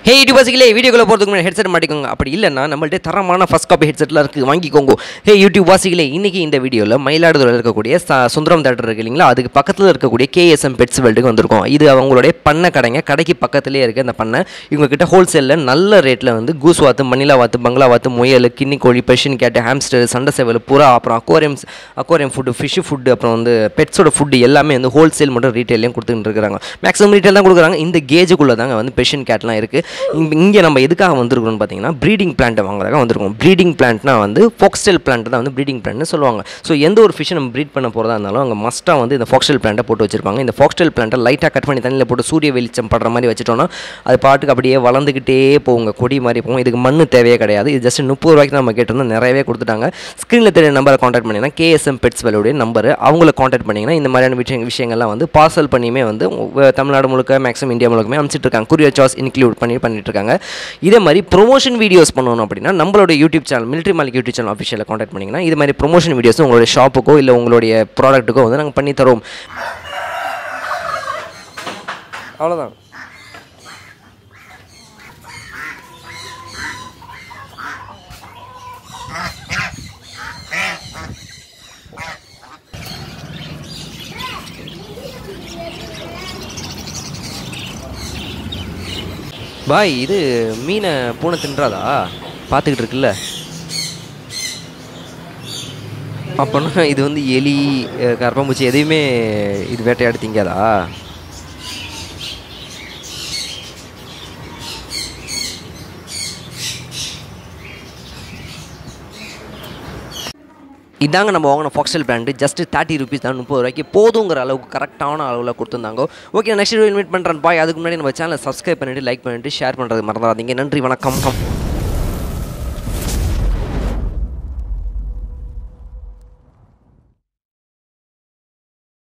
ஹே யூடியூபர்ஸுகளே வீடியோக்குள்ள போகிறதுக்கு முன்னாடி ஹெட்செட் மாட்டிக்கோங்க அப்படி இல்லைன்னா நம்மள்ட்ட தரமான ஃபஸ்ட் காப்பி ஹெட்செட்லாம் இருக்குது வாங்கிக்கோங்க ஹே யூடியூப் வாசிகளே இன்றைக்கி இந்த வீடியோவில் மயிலாடுதுறையில் இருக்கக்கூடிய ச சுந்தரம் தேட்டர் இருக்கு இல்லைங்களா அதுக்கு பக்கத்தில் இருக்கக்கூடிய கேஎஸ்எம் பெட்ஸ் வேர்ல்டுக்கு வந்திருக்கோம் இது அவங்களுடைய பண்ணை கடைங்க கடைக்கு பக்கத்துலேயே இருக்குது அந்த பண்ணை இவங்ககிட்ட ஹோல்சேலில் நல்ல ரேட்டில் வந்து கூஸ் வாத்து மணிலா வாத்து பங்களா வாத்து முயல் கின்னி கோழி பெஷின் கேட்டு ஹாம்ஸ்டர் சண்டை சேவல் புறா அப்புறம் aquariums aquarium food fish food அப்புறம் வந்து பெட்ஸோட ஃபுட்டு எல்லாமே வந்து ஹோல்சேல் மட்டும் ரீட்டெயிலையும் கொடுத்துட்டு இருக்காங்க மேக்ஸிமம் ரீட்டைல் தான் கொடுக்குறாங்க இந்த கேஜுக்குள்ளே தாங்க வந்து பெஷின் கேட்லாம் இருக்குது இங்கே நம்ம எதுக்காக வந்திருக்கோம்னு பார்த்தீங்கன்னா ப்ரீடிங் பிளான்ட்டை வாங்குறதுக்காக வந்திருக்கோம் ப்ரீடிங் பிளான்ட்னா வந்து ஃபோக்ஸ்டெல் பிளான்ட் தான் வந்து ப்ரீடிங் பிளான்ட்னு சொல்லுவாங்க ஸோ எந்த ஒரு ஃபிஷ்ஷை நம்ம ப்ரீட் பண்ண போகிறதா இருந்தாலும் அங்கே மஸ்ட்டாக வந்து இந்த ஃபோக்ஸ்டெல் பிளான்ட்டை போட்டு வச்சிருப்பாங்க இந்த ஃபோக்ஸ்டெல் பிளான்ட்டை லைட்டாக கட் பண்ணி தண்ணியில் போட்டு சூரிய வெளிச்சம் படுற மாதிரி வச்சுட்டோம்னா அது பாட்டுக்கு அப்படியே வளர்ந்துக்கிட்டே போகுங்க கொடி மாதிரி போகும் இதுக்கு மண் தேவையே கிடையாது இது ஜஸ்ட் முப்பது ரூபாய்க்கு நம்ம கேட்டிருந்தோம் நிறையவே கொடுத்துட்டாங்க ஸ்க்ரீனில் தெரிய நம்பரை காண்டாக்ட் பண்ணிங்கன்னா கேஎஸ்எம் பெட்ஸ் வேலுடைய நம்பர் அவங்கள காண்டாக்ட் பண்ணிங்கன்னா இந்த மாதிரியான விஷயம் விஷயங்கள்லாம் வந்து பார்சல் பண்ணியுமே வந்து உங்க தமிழ்நாடு முழுக்க மேக்ஸிமம் இந்தியா முழுக்கமே அனுப்பிச்சிட்டு இருக்காங்க குரியர் சார்ஜ் இன்க்ளூட் பண்ணி பண்ணிட்டு இருக்காங்க இதே மாதிரி ப்ரொமோஷன் வீடியோஸ் பண்ணணும் அப்படின்னா நம்மளோட YouTube channel military Malik YouTube channel அஃபிஷியலில் காண்டாக்ட் பண்ணிங்கன்னா இது மாதிரி ப்ரொமோஷன் வீடியோஸ் உங்களுடைய ஷாப்புக்கோ இல்லை உங்களுடைய ப்ராடக்ட்டுக்கோ வந்து நாங்கள் பண்ணி தரோம் அவ்வளோதான் பாய் இது மீனை பூனை தின்றாதா பார்த்துக்கிட்டு இருக்குல்ல அப்போனா இது வந்து எலி அஹ், கரப்பாம்பூச்சி எதையுமே இது வேட்டையாடி திங்காதா இதாங்க நம்ம வாங்கின ஃபாக்ஸ்டல் பிராண்டு ஜஸ்ட் தேர்ட்டி ருபீஸ் தான் முப்பது ரூபாய்க்கு போதுங்கிற அளவுக்கு கரெக்டான அளவில் கொடுத்துருந்தாங்க ஓகே நெக்ஸ்ட் வீடியோ இன்வைட் பண்ணுறேன் பாய் அதுக்கு முன்னாடி நம்ம சேனலை சப்ஸ்கிரைப் பண்ணிவிட்டு லைக் பண்ணிவிட்டு ஷேர் பண்ணுறது மறந்துடாதீங்க நன்றி வணக்கம்